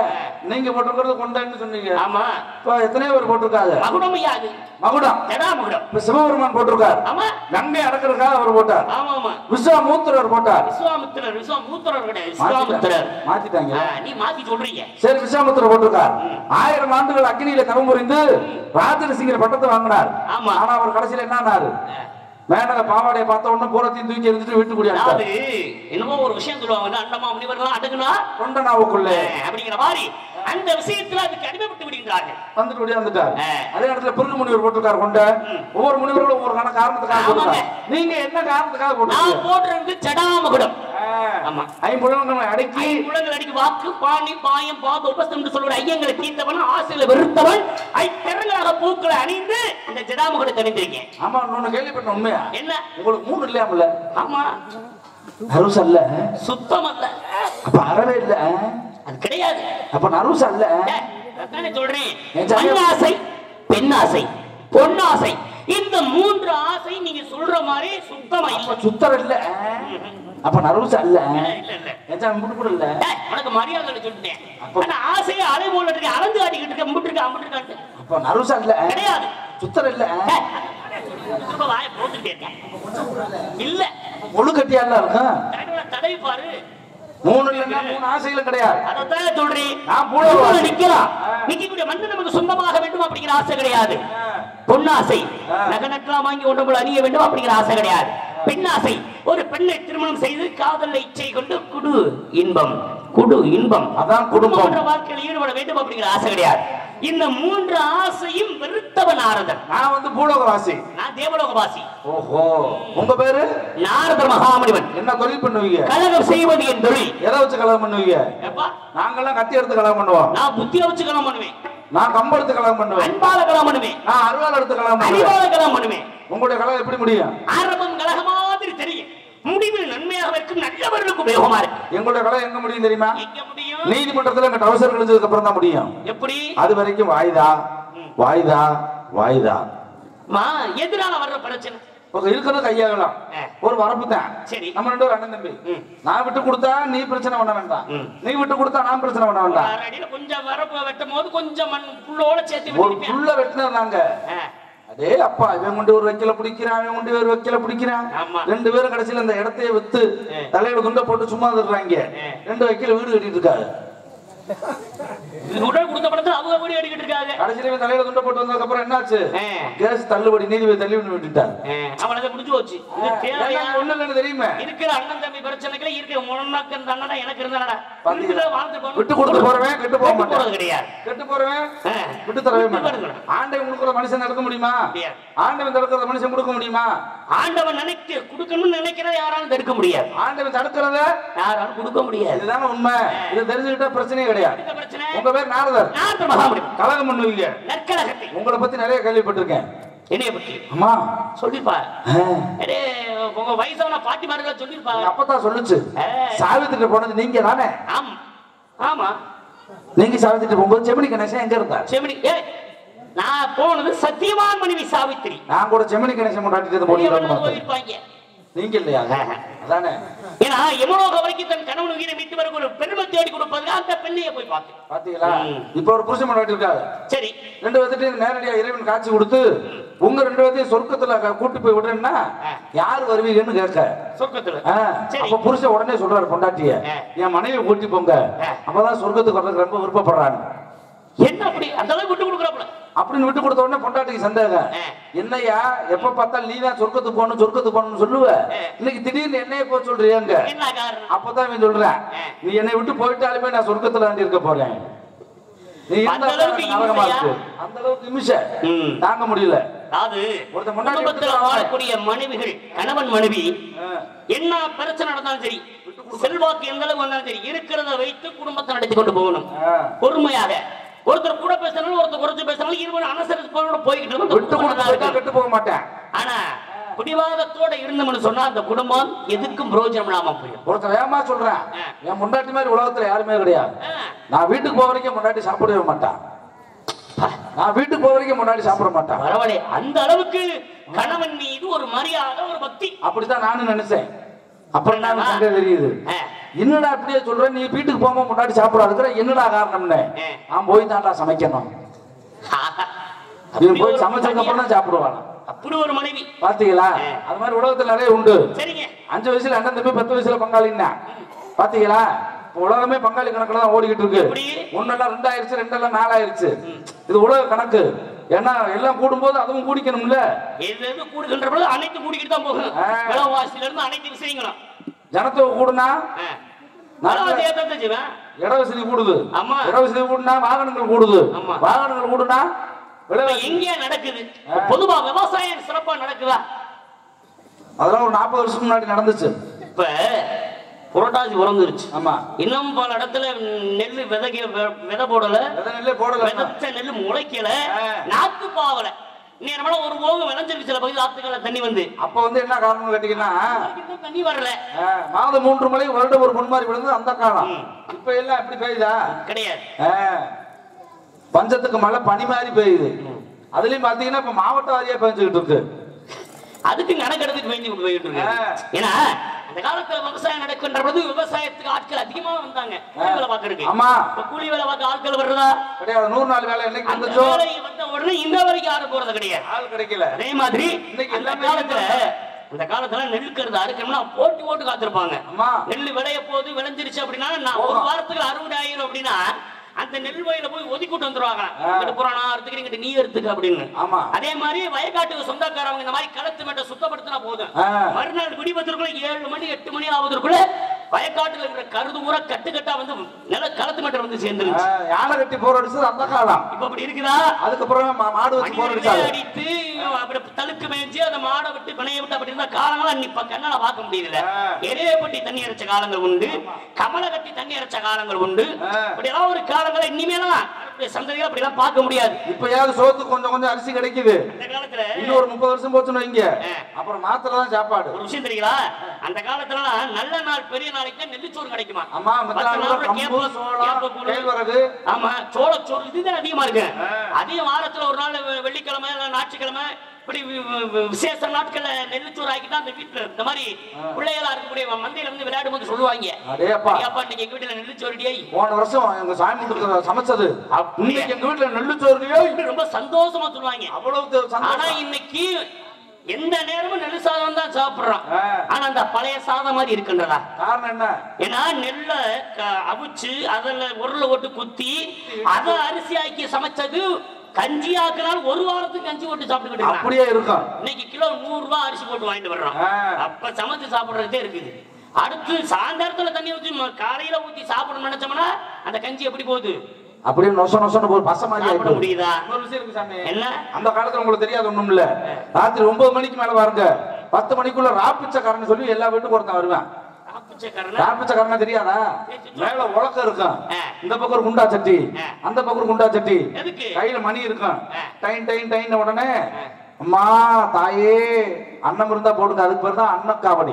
Speaker 2: நீங்க போட்டிருக்கிறது கொண்டன்னு சொன்னீங்க
Speaker 1: ஆமா
Speaker 2: இப்ப எத்தனையோ பேர் போட்டிருக்காங்க
Speaker 1: மகுடமையா அது
Speaker 2: மகுடம்
Speaker 1: ஜடா மகுடம்
Speaker 2: இப்ப சிவபெருமான் போட்டிருக்கார்
Speaker 1: ஆமா
Speaker 2: கங்கை அடக்கிறதுக்காக அவர் போட்டார்
Speaker 1: ஆமா ஆமா
Speaker 2: விஸ்வாமூத்திரர் போட்டார்
Speaker 1: விஸ்வாமித்திரர் விஸ்வாமூத்திரர் கிடையாது
Speaker 2: மாத்திட்டாங்க.
Speaker 1: விஸ்வாமித்திரர்
Speaker 2: மாத்திட்டாங்க
Speaker 1: ஆ, நீ மாத்தி சொல்றீங்க
Speaker 2: சரி விஸ்வாமித்திரர் போட்டிருக்கார் ஆயிரம் ஆண்டுகள் அக்னியில தவம் புரிந்து ராஜரிசிங்கிற பட்டத்தை வாங்கினார்
Speaker 1: ஆமா.
Speaker 2: ஆனா அவர் கடைசியில என்ன ஆனாரு மேனக பாவாடையை பார்த்த உடனே பூரத்தையும் தூக்கி எரிஞ்சிட்டு வீட்டுக்குடி
Speaker 1: அதாவது என்னமோ ஒரு விஷயம் சொல்லுவாங்க அண்டமா முனிவர்கள் அடங்குனா
Speaker 2: தொண்டனாவுக்குள்ள
Speaker 1: அஹ், அப்படிங்கிற மாதிரி அந்த விஷயத்துல அதுக்கு அடிமைப்பட்டு விடுகின்றார்கள்
Speaker 2: வந்துட்டு ஓடி வந்துட்டார்
Speaker 1: ஆ.
Speaker 2: அதே இடத்துல பிறகு முனிவர் போட்டிருக்காரு கொண்ட ஒவ்வொரு முனிவர்களும் ஒவ்வொரு காரண காரணத்துக்காக
Speaker 1: ஆமாங்க.
Speaker 2: போட்டிருக்காங்க நீங்க என்ன காரணத்துக்காக
Speaker 1: நான்
Speaker 2: போட்டிருக்கீங்க
Speaker 1: போட்டிருந்து ஜடாமகுடம் ஆமா
Speaker 2: ஐம்புலங்களை அடக்கி
Speaker 1: ஐம்புலங்கள் அடிக்கு வாக்கு பாணி பாயம் பாத உபஸ்தம் என்று சொல்லுற ஐயங்களை தீர்த்தவன் ஆசையில வெறுத்தவன் ஐத்திறங்களாக பூக்களை அணிந்து இந்த ஜடாமகுடத்தை அணிந்திருக்கேன்
Speaker 2: ஆமா இன்னொன்னு கேள்விப்பட்ட உண்மையா
Speaker 1: என்ன
Speaker 2: உங்களுக்கு மூணு இல்லையாமல
Speaker 1: ஆமா
Speaker 2: நருஸ் அல்ல
Speaker 1: சுத்தம் அல்ல
Speaker 2: அப்ப அறவே இல்ல
Speaker 1: அது கிடையாது
Speaker 2: அப்ப நருஸ் அல்ல
Speaker 1: ஏய், அதானே சொல்றேன்
Speaker 2: என் சாமி-
Speaker 1: மண்ணாசை பெண்ணாசை பொன்னாசை இந்த மூன்று ஆசை நீங்க சொல்ற மாதிரி சுத்தமா இல்ல
Speaker 2: அப்ப சுத்தர் இல்ல அப்ப நருஸ் அல்ல
Speaker 1: இல்ல இல்ல
Speaker 2: ஏச்சா முடுக்குடு இல்ல
Speaker 1: ஏய், உனக்கு மரியாதை சொல்லிட்டேன் ஆனா ஆசையை அலை போல இருக்கு அளந்து காட்டிக்கிட்டு இருக்க முட்டு இருக்க அம்பிட்டு இருக்கான்ட்டு
Speaker 2: அப்ப நருஸ் அல்ல
Speaker 1: கிடையாது
Speaker 2: சுத்தர் இல்ல
Speaker 1: ஏய், திரும்ப வாயை போட்டுக்கிட்டே இருக்கேன் இல்ல
Speaker 2: முழு கட்டியால இருக்கும்
Speaker 1: தடவை தடவி பாரு
Speaker 2: மூணு இல்லைன்னா மூணு ஆசைகளும் கிடையாது
Speaker 1: அதான் சொல்றேன்
Speaker 2: நான் பூலோக
Speaker 1: பூலோக
Speaker 2: வாசி.
Speaker 1: நிக்கலாம் நிக்கக்கூடிய மண்ணு நமக்கு சொந்தமாக வேண்டும் அப்படிங்கிற ஆசை கிடையாது பொன்னாசை நகை நட்டலாம் வாங்கி ஒன்று போல அணிய வேண்டும் அப்படிங்கிற ஆசை கிடையாது பெண்ணாசை ஒரு பெண்ணை திருமணம் செய்து காதலை இச்சை கொண்டு குடு இன்பம் குடு இன்பம்
Speaker 2: அதான் குடும்பம்.
Speaker 1: குடும்பன்ற வாழ்க்கையில் ஈடுபட வேண்டும் அப்படிங்கிற ஆசை கிடையாது இந்த மூன்று ஆசையும் வெறுத்தவன் நாரதன்
Speaker 2: நான் வந்து பூலோகவாசி
Speaker 1: நான் தேவலோகவாசி
Speaker 2: ஓஹோ உங்க பேரு
Speaker 1: நாரதர் மகாமணிவன்
Speaker 2: என்ன தொழில் பண்ணுவீங்க
Speaker 1: கழகம் செய்வது என் தொழில்
Speaker 2: எதை வச்சு கலகம் பண்ணுவீங்க
Speaker 1: எப்பா
Speaker 2: நாங்கெல்லாம் கத்தி எடுத்து கலகம் பண்ணுவோம்
Speaker 1: நான் புத்திய வச்சு கலம் பண்ணுவேன்
Speaker 2: நான் கம்பு எடுத்து கலகம் பண்ணுவேன்
Speaker 1: அன்பால கலம் பண்ணுவேன்
Speaker 2: நான் அருவாள் எடுத்து கலகம் பண்ணுவேன்
Speaker 1: அறிவால கலம் பண்ணுவேன்
Speaker 2: உங்களுடைய கலகம் எப்படி முடியும்
Speaker 1: ஆரம்பம் கலக மாதிரி தெரியும் முடிவில் நன்மையாக இருக்கும் நல்லவர்களுக்கு உபயோகமா இருக்கு
Speaker 2: எங்களுடைய கலகம் எங்க முடியும் தெரியுமா
Speaker 1: எங்க முடியும்
Speaker 2: நீதிமன்றத்துல எங்க டவுசர் கழிஞ்சதுக்கு அப்புறம் தான் முடியும்
Speaker 1: எப்படி
Speaker 2: அது வரைக்கும் வாய்தா வாய்தா வாய்தா
Speaker 1: மா எதிரால வர்ற பிரச்சனை
Speaker 2: இப்ப இருக்கிறது கையாகலாம்
Speaker 1: ஆ.
Speaker 2: ஒரு வரப்பு தான்
Speaker 1: சரி.
Speaker 2: நம்ம ரெண்டு பேரும் அண்ணன் தம்பி
Speaker 1: ம்.
Speaker 2: நான் விட்டு கொடுத்தா நீ பிரச்சனை பண்ண வேண்டாம்
Speaker 1: ம்.
Speaker 2: நீ விட்டு கொடுத்தா நான் பிரச்சனை பண்ண வேண்டாம்
Speaker 1: ஒரு அடியில கொஞ்சம் வரப்பு வெட்டும் போது கொஞ்சம் மண் புல்லோட சேர்த்து
Speaker 2: ஒரு
Speaker 1: வெட்டிப்பேன்.
Speaker 2: புள்ள வெட்டினா நாங்க
Speaker 1: ஆ,
Speaker 2: அதே அப்பா இவன் கொண்டு ஒரு வைக்கல பிடிக்கிறான் அவன் கொண்டு ஒரு வைக்கல பிடிக்கிறான்
Speaker 1: ஆமா.
Speaker 2: ரெண்டு பேரும் கடைசியில இந்த இடத்தையே வித்து
Speaker 1: ஆ.
Speaker 2: தலையில குண்ட போட்டு சும்மா இருக்காங்க
Speaker 1: ஆ.
Speaker 2: ரெண்டு வைக்கல வீடு கட்டிட்டு இருக்காரு
Speaker 1: இது உடல் கொடுத்த படத்துல அவங்க கூட அடிக்கிட்டு இருக்காங்க
Speaker 2: கடைசியில இவன் தலையில குண்ட போட்டு வந்ததுக்கு அப்புறம் என்னாச்சு
Speaker 1: ஆ,
Speaker 2: கேஸ் தள்ளுபடி நீதிபதி தள்ளி விட்டுட்டார்
Speaker 1: ஆ, அவனுக்கு முடிஞ்சு போச்சு இது தேவையா
Speaker 2: ஒண்ணு இல்லைன்னு தெரியுமே
Speaker 1: இருக்கிற அண்ணன் தம்பி பிரச்சனைகளை இருக்கிற முன்னாக்கு இந்த அண்ணனா எனக்கு இருந்தாடா
Speaker 2: பாத்தீங்களா?
Speaker 1: வாழ்ந்து போகணும்.
Speaker 2: விட்டு கொடுத்து போறவன் கெட்டு போக
Speaker 1: கெட்டு
Speaker 2: மாட்டான்.
Speaker 1: போறது கிடையாது
Speaker 2: கெட்டு போறவன்
Speaker 1: ஆ,
Speaker 2: விட்டு தரவே
Speaker 1: விட்டு
Speaker 2: மாட்டான்
Speaker 1: தரணும்.
Speaker 2: ஆண்டவன் கொடுக்குற மனுஷன் நடக்க முடியுமா
Speaker 1: முடியாது.
Speaker 2: ஆண்டவன் தடுக்கிறத மனுஷன் கொடுக்க முடியுமா
Speaker 1: ஆண்டவன் நினைக்க கொடுக்கணும்னு நினைக்கிறத யாராலும் தடுக்க முடியாது
Speaker 2: ஆண்டவன் தடுக்கிறத
Speaker 1: யாராலும் கொடுக்க முடியாது
Speaker 2: இதுதானே உண்மை இதை தெரிஞ்சுக்கிட்டா பிரச்சனையே கிடையாது
Speaker 1: இந்த பிரச்சனை
Speaker 2: உங்க பேர் நாரதர்
Speaker 1: நான் மகாமுடிவு
Speaker 2: கலகம் பண்ணுவீங்க
Speaker 1: நற்கழகத்தை
Speaker 2: உங்களை பத்தி நிறைய கேள்விப்பட்டிருக்கேன்
Speaker 1: என்னைய பத்தி
Speaker 2: அம்மா
Speaker 1: சொல்லிப்பா
Speaker 2: ஆ,
Speaker 1: அடே உங்க வயசான பாட்டிமார்கள சொல்லிருப்பா
Speaker 2: எங்க அப்பதான் சொல்லுச்சு
Speaker 1: ஆ.
Speaker 2: சாவித்திட்டு போனது நீங்க தானே
Speaker 1: ஆமா ஆமா
Speaker 2: நீங்க சாவித்திட்டு போகும்போது செமினி கணேசன் எங்க இருந்தார்
Speaker 1: செமினி ஏய் நான் போனது சத்தியவான் மனைவி சாவித்திரி
Speaker 2: நான் கூட செமினி கணேசன் கொண்டாடிட்டு போனீங்க
Speaker 1: போயிருப்பாங்க
Speaker 2: நீங்க இல்லையா அதானே
Speaker 1: ஏன்னா எமலோக வரைக்கும் தன் கணவன் உயிரை மீட்டு வர ஒரு பெருமை தேடி கொடுப்பதுக்கு அந்த பெண்ணையை போய் பார்த்தேன்
Speaker 2: பாத்தீங்களா
Speaker 1: ம்.
Speaker 2: இப்ப ஒரு புருஷன் கொண்டாடி இருக்காரு
Speaker 1: சரி
Speaker 2: ரெண்டு பேர்த்திட்டையும் நேரடியா இறைவன் காட்சி கொடுத்து உங்க ரெண்டு பேர்த்தையும் சொர்க்கத்துல க- கூட்டி போய் விடுறேன்னா
Speaker 1: ஆ.
Speaker 2: யார் வருவீங்கன்னு கேட்க
Speaker 1: சொர்க்கத்துல
Speaker 2: ஆ,
Speaker 1: சரி
Speaker 2: அப்ப புருஷன் உடனே சொல்றாரு பொண்டாட்டிய
Speaker 1: ஆ.
Speaker 2: என் மனைவியை கூட்டி போங்க
Speaker 1: ஆ.
Speaker 2: அப்பதான் சொர்க்கத்துக்கு வர்றதுக்கு ரொம்ப விருப்பப்படுறாங்க
Speaker 1: என்ன அப்படி அந்த அளவுக்கு விட்டு கொடுக்குறாப்புல
Speaker 2: அப்படின்னு விட்டு கொடுத்த உடனே பொண்டாட்டிக்கு சந்தேகம்
Speaker 1: ஆ.
Speaker 2: என்னய்யா எப்ப பார்த்தாலும் நீ தான் சொர்க்கத்துக்கு போகணும் சொர்க்கத்துக்கு போகணும்னு சொல்லுவ
Speaker 1: ஆ.
Speaker 2: இன்னைக்கு திடீர்னு என்னைய போக சொல்றியாங்க
Speaker 1: என்ன காரணம்
Speaker 2: அப்பதான் இவன் சொல்றேன்
Speaker 1: ஆ.
Speaker 2: நீ என்னை விட்டு போயிட்டாலுமே நான் சொர்க்கத்துல தாண்டி இருக்க போறேன் நீ இருந்தா
Speaker 1: அந்த அளவுக்கு
Speaker 2: எனக்கு நரகமா
Speaker 1: இம்சையா?
Speaker 2: இருக்கு அந்த அளவுக்கு நிமிஷம்
Speaker 1: ம்.
Speaker 2: தாங்க முடியல
Speaker 1: அதாவது
Speaker 2: ஒருத்தன் முன்னாடி
Speaker 1: குடும்பத்துல
Speaker 2: விட்டுட்டு
Speaker 1: வாழக்கூடிய மனைவிகள் கணவன் மனைவி
Speaker 2: ஆ.
Speaker 1: என்ன பிரச்சனை நடந்தாலும் சரி செல்வாக்கு எந்த அளவு வந்தாலும் சரி இருக்கிறத வைத்து குடும்பத்தை நடத்தி கொண்டு போகணும்
Speaker 2: ஆ.
Speaker 1: பொறுமையாக ஒருத்தர் கூட பேசினாலும் ஒருத்தர் குறைச்சு பேசினாலும் இருவரும் அனுசரித்து போய் போய்கிட்டு இருந்தா அந்த
Speaker 2: விட்டு
Speaker 1: குடும்பம்
Speaker 2: கொடுத்து
Speaker 1: நல்லா
Speaker 2: போயிட்டா
Speaker 1: இருக்கும்.
Speaker 2: கெட்டு போக மாட்டேன்
Speaker 1: ஆனா பிடிவாதத்தோட இருந்தோம்னு சொன்னா அந்த குடும்பம் எதுக்கும் பிரயோஜனம் இல்லாம போயிடும்
Speaker 2: ஒருத்தன் வேகமா சொல்றேன்
Speaker 1: ஆ.
Speaker 2: என் முண்டாட்டி மாதிரி உலகத்துல யாருமே கிடையாது
Speaker 1: ஆ.
Speaker 2: நான் வீட்டுக்கு போக வரைக்கும் முன்னாடி சாப்பிடவே மாட்டான் நான் வீட்டுக்கு போக வரைக்கும் முன்னாடி சாப்பிட மாட்டான்
Speaker 1: பரவாயில்லை அந்த அளவுக்கு கணவன் மீது ஒரு மரியாதை ஒரு பக்தி
Speaker 2: அப்படித்தான் நானும் நினைச்சேன் அப்புறம் தான் எனக்கு சண்டை தெரியுது
Speaker 1: ஆ.
Speaker 2: என்னடா அப்படியே சொல்ற நீ வீட்டுக்கு போகாம முன்னாடி சாப்பிடாதுக்கிற என்னடா காரணம்னு
Speaker 1: ஆ.
Speaker 2: நான் போய் தான்டா சமைக்கணும் இவன் போய் சமைச்சதுக்கு அப்புறம் தான் சாப்பிடுவான்
Speaker 1: அப்படி ஒரு மனைவி
Speaker 2: பாத்தீங்களா
Speaker 1: ஆ.
Speaker 2: அது மாதிரி உலகத்துல நிறைய உண்டு
Speaker 1: சரிங்க
Speaker 2: அஞ்சு வயசுல அண்ணன் தம்பி பத்து வயசுல பங்காளின்னா பாத்தீங்களா இப்ப உலகமே பங்காளி கணக்குல தான் ஓடிக்கிட்டு இருக்கு
Speaker 1: எப்படி?
Speaker 2: ஒன்னெல்லாம் ரெண்டாயிருச்சு ரெண்டெல்லாம் நாலாயிருச்சு இது உலக கணக்கு ஏன்னா எல்லாம் கூடும்போது அதுவும் கூடிக்கணும்ல
Speaker 1: எது எது கூடுகின்ற பொழுது அனைத்து கூடிக்கிட்டு தான் போகும்
Speaker 2: ஆ.
Speaker 1: விலைவாசியில இருந்து அனைத்து விஷயங்களும்
Speaker 2: ஜனத்தொகை கூடுனா
Speaker 1: ஆ.
Speaker 2: நாங்க-
Speaker 1: விலைவாசி ஏத்தத்தான் செய்வேன்.
Speaker 2: இட வசதி கூடுது
Speaker 1: ஆமா.
Speaker 2: இட வசதி கூடுனா வாகனங்கள் கூடுது
Speaker 1: ஆமா.
Speaker 2: வாகனங்கள் கூடுனா
Speaker 1: இப்ப
Speaker 2: விலைவாசி
Speaker 1: எங்கேயா நடக்குது இப்ப பொதுவா விவசாயம் சிறப்பா நடக்குதா
Speaker 2: அதெல்லாம் ஒரு நாற்பது வருஷத்துக்கு முன்னாடி நடந்துச்சு
Speaker 1: இப்ப புரட்டாசி உறந்துருச்சு
Speaker 2: ஆமா
Speaker 1: இன்னும் பல இடத்துல நெல்லு விதைக்க வெ- விதை போடல
Speaker 2: விதை நெல்லே போடல
Speaker 1: விதைச்ச நெல்லு முளைக்கல
Speaker 2: ஆ.
Speaker 1: நாத்து பாவல நேரமெல்லாம் ஒரு போகம் விளைஞ்சிருக்கு சில பகுதி ஆத்துக்கள தண்ணி வந்து
Speaker 2: அப்ப வந்து என்ன காரணம் கேட்டீங்கன்னா
Speaker 1: இன்னும் தண்ணி வரல
Speaker 2: ஆ, மாதம் மூன்று மலை வருடம் ஒரு பொன்மாரி விழுந்தது அந்த காலம்
Speaker 1: ம்.
Speaker 2: இப்ப எல்லாம் எப்படி பெய்யுதா
Speaker 1: கிடையாது
Speaker 2: ஆ, பஞ்சத்துக்கு மழை பனி மாதிரி பெய்யுது அதுலயும் பாத்தீங்கன்னா இப்ப மாவட்ட வாரியா பெஞ்சுக்கிட்டு இருக்கு
Speaker 1: அதுக்கு கணக்கெடுத்துட்டு வேண்டி போயிட்டு இருக்கு
Speaker 2: ஆ.
Speaker 1: ஏன்னா அந்த காலத்துல விவசாயம் நடக்கின்ற பொழுது விவசாயத்துக்கு ஆட்கள் அதிகமா வந்தாங்க கூலி வேலை பார்க்கறதுக்கு
Speaker 2: ஆமா
Speaker 1: இப்ப கூலி வேலை பார்க்க ஆட்கள் வருதா
Speaker 2: கிடையாது நூறு நாள் வேலை என்னைக்கு
Speaker 1: அந்த
Speaker 2: வந்துச்சோ
Speaker 1: வேலை வந்த உடனே இந்த வரைக்கும் யாரும் போறது கிடையாது
Speaker 2: ஆள் கிடைக்கல
Speaker 1: அதே மாதிரி
Speaker 2: இன்னைக்கு
Speaker 1: அந்த
Speaker 2: எல்லாமே
Speaker 1: காலத்துல
Speaker 2: இயந்திரம்.
Speaker 1: அந்த காலத்துல நெல்லுக்கிறது அறுக்கணும்னா போட்டி போட்டு காத்திருப்பாங்க
Speaker 2: ஆமா
Speaker 1: நெல் விளைய போது விளைஞ்சிருச்சு அப்படின்னா நான் ஒரு வாரத்துக்கு அறுபதாயிரம் அப்படின்னா அந்த நெல் வயல போய் ஒதுக்கிட்டு வந்துருவாங்க இங்கிட்டு புறம் நான் எடுத்துக்கிறேன் இங்கிட்டு நீ எடுத்துக்க அப்படின்னு
Speaker 2: ஆமா.
Speaker 1: அதே மாதிரி வயக்காட்டுக்கு சொந்தக்காரவங்க இந்த மாதிரி களத்து மேட்டை சுத்தப்படுத்தினா போதும்
Speaker 2: ஆ.
Speaker 1: மறுநாள் விடிவதற்குள்ள ஏழு மணி எட்டு மணி ஆவதற்குள்ள வயக்காட்டுல இருக்கிற கருது ஊரா கட்டுக்கட்டா வந்து நில களத்து மேட்டை வந்து சேர்ந்துருச்சு
Speaker 2: ஆ, யானை கட்டி போர் அடிச்சது அந்த காலம்
Speaker 1: இப்ப அப்படி இருக்குதா
Speaker 2: அதுக்கப்புறம் மா- மாடு வச்சு போர்
Speaker 1: மனிதர்களே
Speaker 2: அடிச்சாங்க
Speaker 1: அடித்து அப்படி தழுக்கு மேய்ச்சி அந்த மாடை விட்டு பிணைய விட்டு அப்படி இருந்த காலங்களாம் இப்ப கண்ணால பார்க்க முடியல
Speaker 2: ஆ.
Speaker 1: எரேப்பட்டி தண்ணி அரைச்ச காலங்கள் உண்டு கமலை கட்டி தண்ணி அரைச்ச காலங்கள் உண்டு
Speaker 2: ஆ.
Speaker 1: இப்படி எல்லாம் ஒரு காலங்களை இனிமேலாம் அப்படி சந்ததிகள் அப்படி எல்லாம் பார்க்க முடியாது
Speaker 2: இப்பயாவது சோத்துக்கு கொஞ்சம் கொஞ்சம் அரிசி கிடைக்குது
Speaker 1: அந்த காலத்துல
Speaker 2: இன்னும் ஒரு முப்பது வருஷம் போச்சுன்னு வைங்க
Speaker 1: ஆ.
Speaker 2: அப்புறம் மாத்திரை தான் சாப்பாடு
Speaker 1: ஒரு விஷயம் தெரியுங்களா அந்த காலத்துலலாம் நல்ல நாள் பெரிய நாளைக்கு தான் நெல்லிச்சோறு கிடைக்குமா
Speaker 2: அம்மா மத்த
Speaker 1: பத்து
Speaker 2: நாள்ல
Speaker 1: நாள்ல
Speaker 2: கம்பு
Speaker 1: கேப்ப-
Speaker 2: சோளம்
Speaker 1: கேப்ப கூழ்.
Speaker 2: கேழ்வரகு
Speaker 1: ஆமா சோளச்சோறு இதுதான் அதிகமா இருக்கு
Speaker 2: ஆ.
Speaker 1: அதே வாரத்துல ஒரு நாள் வெ- வெள்ளிக்கிழமை இல்ல ஞாயிற்றுக்கிழமை இப்படி வி- வி- வி- விசேஷ நாட்கள்ல நெல்லிச்சோறு ஆக்கிட்டு அந்த வீட்டுல இந்த மாதிரி பிள்ளைகளா இருக்கக்கூடிய மந்தையில வந்து விளையாடும் போது சொல்லுவாங்க
Speaker 2: அடேப்பா
Speaker 1: ஐயாப்பா இன்னைக்கு எங்க வீட்டுல நெல்லிச்சோறு டேய்
Speaker 2: போன வருஷம் எங்க சாமி வீட்டுக்கு சமைச்சது இன்னைக்கு எங்க வீட்டுல நெல்லு சோறுலையோ
Speaker 1: இப்படி ரொம்ப சந்தோஷமா சொல்லுவாங்க
Speaker 2: அவ்வளவு
Speaker 1: ஆனா
Speaker 2: சந்தோஷம்
Speaker 1: இன்னைக்கு எந்த நேரமும் நெல் சாதம் தான் சாப்பிடுறோம்
Speaker 2: ஆ.
Speaker 1: ஆனா அந்த பழைய சாதம் மாதிரி இருக்கின்றதா
Speaker 2: காரணம் என்ன
Speaker 1: ஏன்னா நெல்ல க- அவிச்சு அதுல உருளை போட்டு குத்தி அதை அரிசி ஆக்கி சமைச்சது கஞ்சி ஆக்கினால் ஒரு வாரத்துக்கு கஞ்சி போட்டு சாப்பிட்டுக்கிட்டு இருக்கான்.
Speaker 2: அப்படியே இருக்கும்
Speaker 1: இன்னைக்கு கிலோ நூறு ரூபாய் அரிசி போட்டு வாங்கிட்டு வர்றோம்
Speaker 2: ஆ.
Speaker 1: அப்ப சமைச்சு சாப்பிடுறதே இருக்குது அடுத்து சாயந்தரத்துல தண்ணி ஊத்தி ம- காலையில ஊத்தி சாப்பிடணும்னு நினைச்சோம்னா அந்த கஞ்சி எப்படி போகுது
Speaker 2: அப்படியே நொச நொசன்னு ஒரு பச மாதிரி
Speaker 1: சாப்பிட
Speaker 2: ஆயிடும்
Speaker 1: முடியுதா
Speaker 2: இன்னொரு விஷயம் இருக்கு சாமி
Speaker 1: என்ன
Speaker 2: அந்த காலத்துல உங்களுக்கு தெரியாது ஒண்ணும் இல்ல ராத்திரி ஒன்பது மணிக்கு மேல பாருங்க பத்து மணிக்குள்ள ராப்பிச்சக்காரன்னு சொல்லி எல்லா வீட்டுக்கும் ஒருத்தன் வருவேன்
Speaker 1: ஆப்பிச்சக்காரனா?
Speaker 2: ராப்பிச்சக்காரனா தெரியாதா மேல உலக்கம் இருக்கும்
Speaker 1: ஆ.
Speaker 2: இந்த பக்கம் ஒரு குண்டா சட்டி
Speaker 1: ஆ.
Speaker 2: அந்த பக்கம் ஒரு குண்டா சட்டி
Speaker 1: எதுக்கு
Speaker 2: கையில மணி இருக்கும்
Speaker 1: ஆ.
Speaker 2: டைன் டைன் டைன் உடனே அம்மா தாயே அன்னம் இருந்தா போடுங்க அதுக்கு பேர் தான் அன்னம் காவடி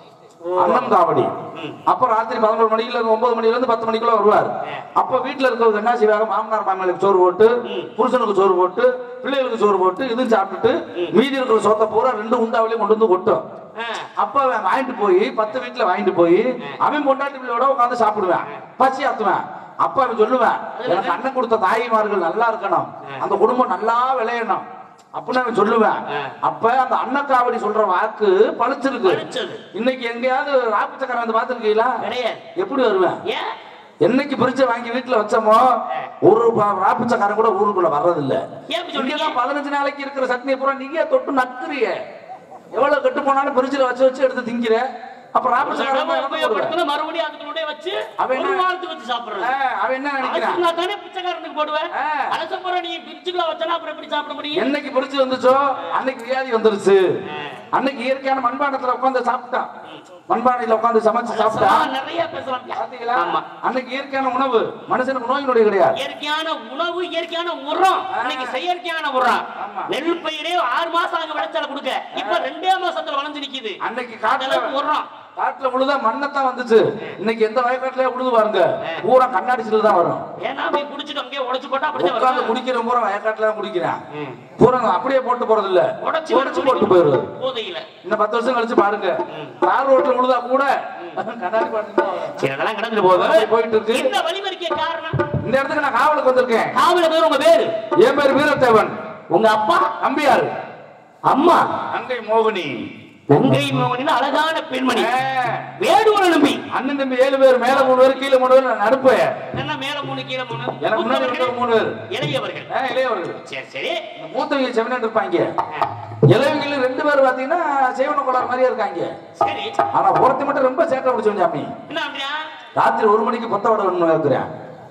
Speaker 2: அன்னம் காவடி
Speaker 1: ம்.
Speaker 2: அப்ப ராத்திரி பதினோரு மணிக்குல இருந்து ஒன்பது மணில இருந்து பத்து மணிக்குள்ள வருவார் அப்ப வீட்டுல இருக்கவங்க என்ன செய்வாங்க மாமனார் மாமியாருக்கு சோறு போட்டு புருஷனுக்கு சோறு போட்டு பிள்ளைகளுக்கு சோறு போட்டு இதுவும் சாப்பிட்டுட்டு மீதி இருக்கிற சோத்தை பூரா ரெண்டு உண்டாவிலையும் கொண்டு வந்து கொட்டும்
Speaker 1: ஆ.
Speaker 2: அப்ப அவன் வாங்கிட்டு போய் பத்து வீட்டுல வாங்கிட்டு போய் அவன் பொண்டாட்டி பிள்ளையோட உட்காந்து சாப்பிடுவேன் பசி ஆத்துவேன் அப்ப அவன் சொல்லுவேன் எனக்கு அண்ணன் கொடுத்த தாய்மார்கள் நல்லா இருக்கணும் அந்த குடும்பம் நல்லா விளையணும் அப்படின்னு அவன் சொல்லுவேன் அப்ப அந்த அன்னக்காவடி சொல்ற வாக்கு பழிச்சிருக்கு
Speaker 1: பழிச்சது.
Speaker 2: இன்னைக்கு எங்கேயாவது ராப்பிச்சக்காரன் வந்து பாத்துருக்கீங்களா
Speaker 1: கிடையாது
Speaker 2: எப்படி வருவேன்
Speaker 1: ஏன்
Speaker 2: என்னைக்கு பிரிச்சு வாங்கி வீட்டுல வச்சோமோ ஒரு ப- ராப்பிச்சக்காரன் கூட ஊருக்குள்ள வர்றதில்ல
Speaker 1: ஏன் அப்படி சொல்றீங்க?
Speaker 2: இங்கதான் பதினஞ்சு நாளைக்கு இருக்கிற சட்னியை பூரா நீங்க தொட்டு நக்குறிய எவ்வளவு கெட்டு போனாலும் பிரிட்ஜில் வச்சு வச்சு எடுத்து திங்கிற அப்ப
Speaker 1: ஒரு
Speaker 2: ராப்பிச்சக்காரன்
Speaker 1: தடவை
Speaker 2: தான் இறந்து போடுவேன்.
Speaker 1: உபயோகப்படுத்தினா மறுபடியும் அதுக்குள்ளே வச்சு
Speaker 2: அவன் என்ன-
Speaker 1: ஒரு வாரத்துக்கு வச்சு சாப்பிடுறது
Speaker 2: ஆ, அவன் என்ன நினைக்கிறான்
Speaker 1: அதுக்கு நான் தானே பிச்சைக்காரனுக்கு போடுவேன்
Speaker 2: ஆ.
Speaker 1: அலசப்புறம் நீ பிரிச்சுக்குள்ள வச்சனா அப்புறம் எப்படி சாப்பிட முடியும்
Speaker 2: என்னைக்கு பிடிச்சு வந்துச்சோ அன்னைக்கு வியாதி வந்துருச்சு அன்னைக்கு இயற்கையான மண்பாண்டத்துல உட்கார்ந்து சாப்பிட்டான் மண்பானையில உட்கார்ந்து சமைச்சு சாப்பிட்டா
Speaker 1: பேசலாம், நிறைய பேசலாம்
Speaker 2: பாத்தீங்களா
Speaker 1: ஆமா
Speaker 2: அன்னைக்கு இயற்கையான உணவு மனுஷனுக்கு நோய் நொடி கிடையாது
Speaker 1: இயற்கையான உணவு இயற்கையான உரம் இன்னைக்கு செயற்கையான உரம்
Speaker 2: ஆமா.
Speaker 1: நெல் பயிரே ஆறு மாசம் அங்க விளைச்சல கொடுக்க இப்ப ரெண்டே மாசத்துல வளைஞ்சு நிக்குது
Speaker 2: அன்னைக்கு
Speaker 1: அந்த
Speaker 2: காட்டுல
Speaker 1: அளவுக்கு உரம்
Speaker 2: காட்டுல உழுதா மண்ணத்தான் வந்துச்சு இன்னைக்கு எந்த வயக்காட்டுலயே உழுது பாருங்க பூரா கண்ணாடி சில்லு தான் வரும்
Speaker 1: ஏன்னா போய் குடிச்சிட்டு அங்கேயே உடைச்சு போட்டா அப்படிதான்
Speaker 2: உட்கார்ந்து
Speaker 1: வரும்
Speaker 2: குடிக்கிற பூரா வயக்காட்டுல தான் குடிக்கிறேன்
Speaker 1: ம்.
Speaker 2: பூரா அப்படியே போட்டு போறது இல்ல
Speaker 1: உடைச்சு
Speaker 2: உடைச்சு போட்டு போயிருது
Speaker 1: போதையில
Speaker 2: இந்த பத்து வருஷம் கழிச்சு பாருங்க தார் ரோட்ல உழுதா கூட கண்ணாடி பாட்டு தான் வரும்.
Speaker 1: சரி அதெல்லாம் கடந்துட்டு போகுது
Speaker 2: அப்படி போயிட்டு இருக்கு
Speaker 1: இந்த வழிமறிக்க காரணம்
Speaker 2: இந்த இடத்துக்கு நான் காவலுக்கு வந்திருக்கேன்
Speaker 1: காவல பேர் உங்க பேரு
Speaker 2: என் பேர் வீரத்தேவன்
Speaker 1: உங்க அப்பா
Speaker 2: நம்பியார்
Speaker 1: அம்மா
Speaker 2: அங்கை மோகினி
Speaker 1: கங்கை மோகனின் அழகான பெண்மணி
Speaker 2: ஆ,
Speaker 1: வேடுவன நம்பி
Speaker 2: அண்ணன் தம்பி ஏழு பேர் மேல மூணு பேர் கீழே மூணு பேர் நான் நடுப்ப
Speaker 1: என்ன மேல மூணு கீழே மூணு
Speaker 2: எனக்கு முன்னாடி
Speaker 1: மூத்தவர்கள்,
Speaker 2: இருக்கிற மூணு பேர்
Speaker 1: இளையவர்கள்
Speaker 2: ஆ, இளையவர்கள்
Speaker 1: சரி சரி
Speaker 2: இந்த மூத்தவங்க செவனன் இருப்பாங்க இளையவங்க ரெண்டு பேர் பாத்தீங்கன்னா சேவன கோளாறு மாதிரியே இருக்காங்க
Speaker 1: சரி
Speaker 2: ஆனா ஒருத்தி மட்டும் ரொம்ப சேட்டை பிடிச்சவன் சாமி
Speaker 1: என்ன அப்படியா
Speaker 2: ராத்திரி ஒரு மணிக்கு பொத்த விட வேணும்னு கேட்கிறேன்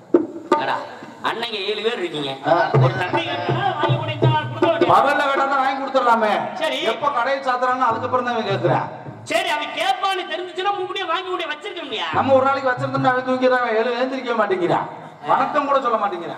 Speaker 1: அடா, அண்ணங்க ஏழு பேர் இருக்கீங்க
Speaker 2: ஆ.
Speaker 1: ஒரு தம்பி கேட்டா வாங்கி கொடுத்தா கொடுக்க வேண்டியது.
Speaker 2: பகல்ல வேணா தான் வாங்கி கொடுத்துடலாமே
Speaker 1: சரி.
Speaker 2: எப்ப கடையை சாத்துறான்னு அதுக்கப்புறம் தான் கேட்கிறேன்
Speaker 1: சரி அவன் கேட்பான்னு தெரிஞ்சுச்சுன்னா முன்னாடியே வாங்கி முடிய வச்சிருக்க முடியா
Speaker 2: நம்ம ஒரு நாளைக்கு வச்சிருந்தோம்னா அவன் தூங்கிறான் எழு எழுந்திருக்க மாட்டேங்கிறான் வணக்கம் கூட சொல்ல மாட்டேங்கிறான்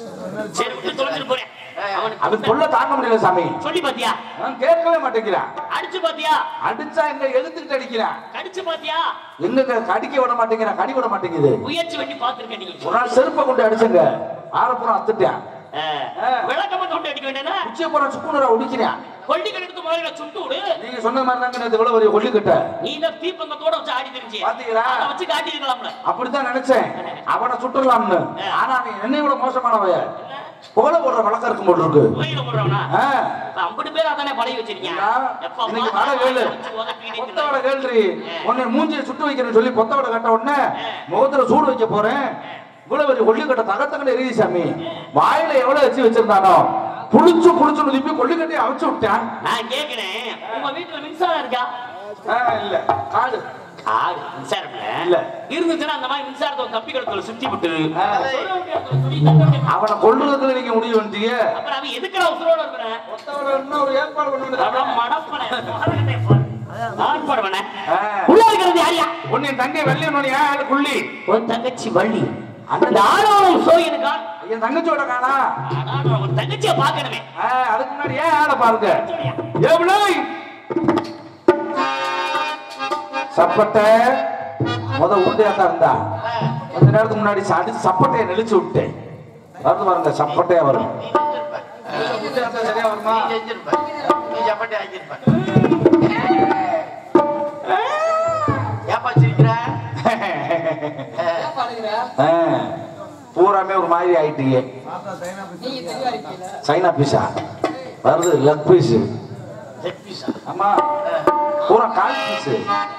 Speaker 1: சரி விட்டு தொலைஞ்சிட்டு போறேன் அவனுக்கு
Speaker 2: அவன் தொல்லை தாங்க முடியல சாமி
Speaker 1: சொல்லி பாத்தியா
Speaker 2: அவன் கேட்கவே மாட்டேங்கிறான்
Speaker 1: அடிச்சு பாத்தியா
Speaker 2: அடிச்சா எங்க எழுத்துக்கிட்டு அடிக்கிறான்
Speaker 1: கடிச்சு பாத்தியா
Speaker 2: எங்க க- கடிக்க விட மாட்டேங்கிறான் கடி விட மாட்டேங்குது
Speaker 1: முயற்சி பண்ணி பாத்துருக்க நீங்க
Speaker 2: ஒரு நாள் செருப்பை கொண்டு அடிச்சங்க ஆரப்புறம் அத்துட்டேன்
Speaker 1: ஆ. விளக்கமா தொண்டு அடிக்க வேண்டியனா
Speaker 2: உச்சிய போற சுக்குனரா உடிக்கிறேன்
Speaker 1: கொல்லிக்கல் எடுத்து முதல்ல சுட்டு விடு
Speaker 2: நீங்க சொன்ன மாதிரி தாங்க நேத்து இவ்வளவு பெரிய கொல்லிக்கிட்ட
Speaker 1: நீ தான் தீப்பந்தத்தோட வச்சு ஆடி தெரிஞ்சு
Speaker 2: பாத்தீங்களா?
Speaker 1: அதை வச்சு காட்டியிருக்கலாம்ல
Speaker 2: அப்படித்தான் நினைச்சேன் அவனை சுட்டுடலாம்னு ஆனா நீ என்னை விட மோசமானவைய புகழ போடுற வழக்கம் இருக்கும் போல இருக்கு
Speaker 1: கோயில போடுறவனா
Speaker 2: ஆ,
Speaker 1: ஐம்பது பேர் அதானே பழகி வச்சிருக்கீங்க
Speaker 2: ஏண்டா,
Speaker 1: எப்ப
Speaker 2: இன்னைக்கு
Speaker 1: பாரு
Speaker 2: மழை வேலு.
Speaker 1: வச்சு உதப்பிக்கிட்டு
Speaker 2: கொத்தவடை கேள்றி உன்னை மூஞ்சியை சுட்டு வைக்கிறேன்னு சொல்லி கொத்தவடை கட்ட உடனே முகத்துல சூடு வைக்க போறேன் இவ்வளவு பெரிய கொல்லிக்கட்டை தகத்தக்கட எரியுது சாமி வாயில எவ்வளவு வச்சு வச்சிருந்தானோ புடிச்சு புடிச்சு நுதிப்பி கொல்லிக்கட்டையை அவிச்சு விட்டேன்
Speaker 1: நான் கேக்குறேன் உங்க வீட்டுல மின்சாரம் இருக்கா
Speaker 2: ஆ, இல்ல காடு
Speaker 1: காடு மின்சாரம் இல்ல
Speaker 2: இல்ல.
Speaker 1: இருந்துச்சுன்னா அந்த மாதிரி மின்சாரத்தை ஒரு கப்பி கழுத்துல சுத்தி விட்டு
Speaker 2: ஆ.
Speaker 1: சொல்ல முடியாது, சொல்லி தட்ட முடியாது.
Speaker 2: அவனை கொல்லுறதுல நீங்க முடிவு வந்துட்டீங்க
Speaker 1: அப்புறம் அவன் எதுக்குடா உசுரோட இருக்கிறேன்
Speaker 2: ஒரு ஏற்பாடு கொண்டு
Speaker 1: அப்புறம் மடப்பனை மடக்கட்டை போடு. நான் போடுவனே
Speaker 2: ஆ.
Speaker 1: உள்ள இருக்கிறது யாரியா
Speaker 2: உன்னை தங்கை வெள்ளி உன்னுடைய ஆளு புள்ளி
Speaker 1: உன் தங்கச்சி வள்ளி அந்த ஆணவம் சோயனுக்கா
Speaker 2: என் தங்கச்சியோட காணா
Speaker 1: உன் தங்கச்சியை பார்க்கணுமே
Speaker 2: ஆ, அதுக்கு முன்னாடி ஏன் ஆளை பாருங்க எவ்வளவு சப்பட்டை முத உருண்டையா தான் இருந்தா கொஞ்ச நேரத்துக்கு முன்னாடி அடிச்சு சப்பட்டையை நெளிச்சு விட்டேன் வருது பாருங்க சப்பட்டையா வரும் சரியா வருமா
Speaker 4: நீ செஞ்சிருப்ப. நீ சப்பாத்தி ஆக்கியிருப்ப. ஏப்பா சிரிக்கிற?
Speaker 2: ஆ, பூராமே ஒரு மாதிரி ஆயிட்டீங்க சைனா பீஸா வருது லெக் பீஸ்
Speaker 4: Leg piece ஆ?
Speaker 2: ஆமா பூரா கால் பீஸ்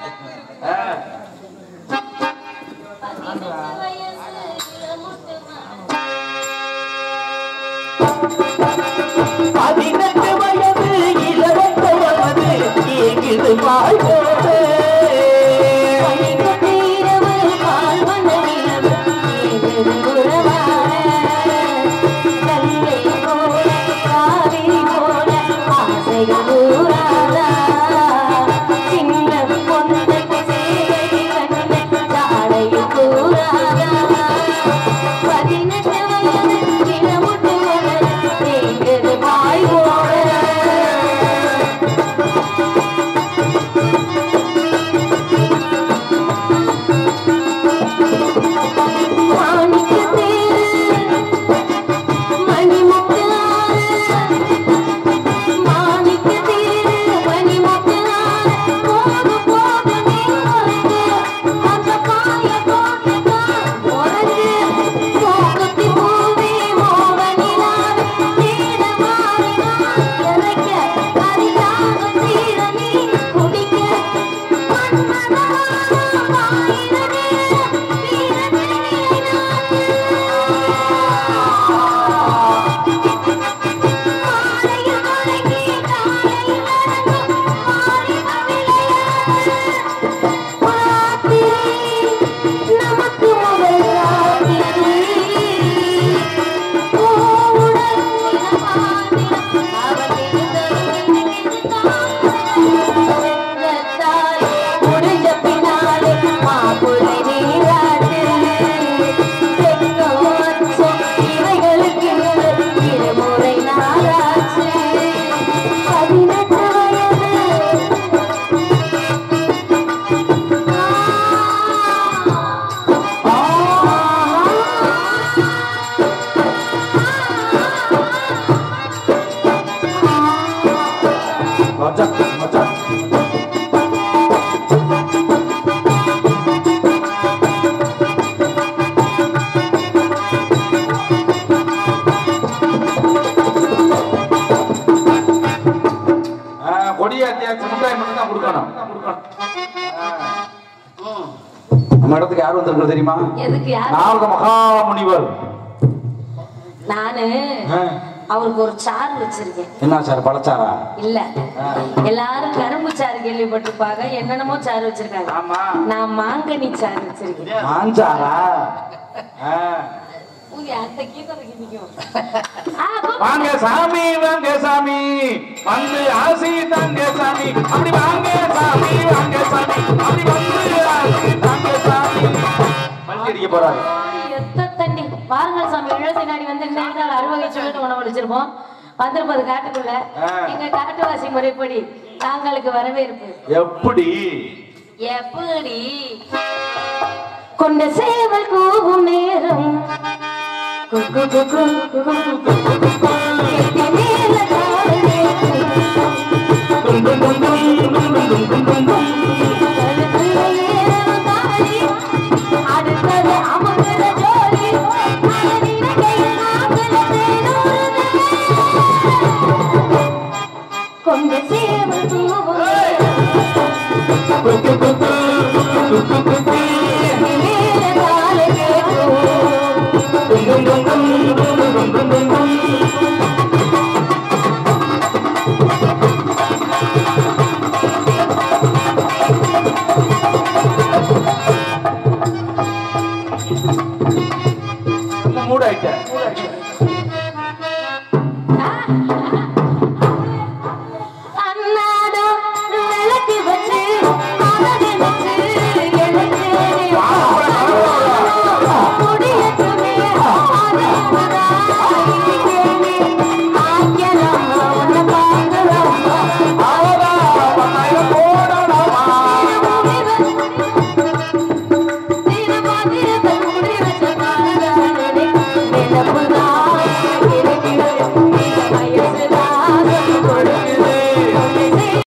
Speaker 3: பதினெட்டு வயது இளவட்டவது ஏங்குது வாழ்வோடு
Speaker 5: பதினெட்டு வயது இளமுட்டு ஏங்குது வாழ்வோடு முடிஞ்ச பின்னாலே மாப்புரை நீராட்டு இவைகளுக்கு இருமுறை நாளாச்சு பதினெட்டு வயது
Speaker 2: மச்சான் மச்சான் ஆ, கொடியாத்தியாச்சு முட்டாய் மட்டும் தான் கொடுக்கணும்
Speaker 4: ம்.
Speaker 2: நம்ம இடத்துக்கு யார் வந்திருக்கிறது தெரியுமா
Speaker 5: எதுக்கு யார்
Speaker 2: நாரத மகாமுனிவர்
Speaker 5: நானு
Speaker 2: ஆ,
Speaker 5: அவருக்கு ஒரு சாறு வச்சிருக்கேன்
Speaker 2: என்ன சார் பழச்சாரா
Speaker 5: இல்ல எல்லாரும் கரும்பு சாறு கேள்விப்பட்டிருப்பாங்க என்னென்னமோ சாறு வச்சிருக்காங்க
Speaker 2: ஆமா
Speaker 5: நான் மாங்கனி சாறு வச்சிருக்கேன்
Speaker 2: மாஞ்சாரா ஆ.
Speaker 5: ஊதி அந்த கீதத்துக்கு நிக்கும். ஆ, கூப்பிடு.
Speaker 2: வாங்க சாமி வாங்க சாமி வந்து ஆசி தாங்க சாமி அப்படி வாங்க சாமி வாங்க சாமி அப்படி வந்து ஆசி தாங்க சாமி பள்ளி அடிக்க போறாரு
Speaker 5: எத்த தண்ணி வாருங்கள் சாமி இழத்தை நாடி வந்து இன்னைக்கு நாள் அறுவகை சொல்லிட்டு உணவு வச்சிருப்போம் வந்திருப்பது காட்டுக்குள்ள
Speaker 2: ஆ.
Speaker 5: எங்க காட்டுவாசி முறைப்படி தாங்களுக்கு வரவேற்பு
Speaker 2: எப்படி
Speaker 5: எப்படி கொண்ட சேவல் கூவும் நேரம் குக்கு குக்கு குக்கு குக்கு குக்கு. கெட்டி மேல கால் நேரம். கழுத்துல ஏறும் தாலி. அடுத்தது அமர்கிற ஜோலி. மனதில கையில் நாக்குல தேனூறுதே. கொண்ட சேவல் கூவும் நேரம்.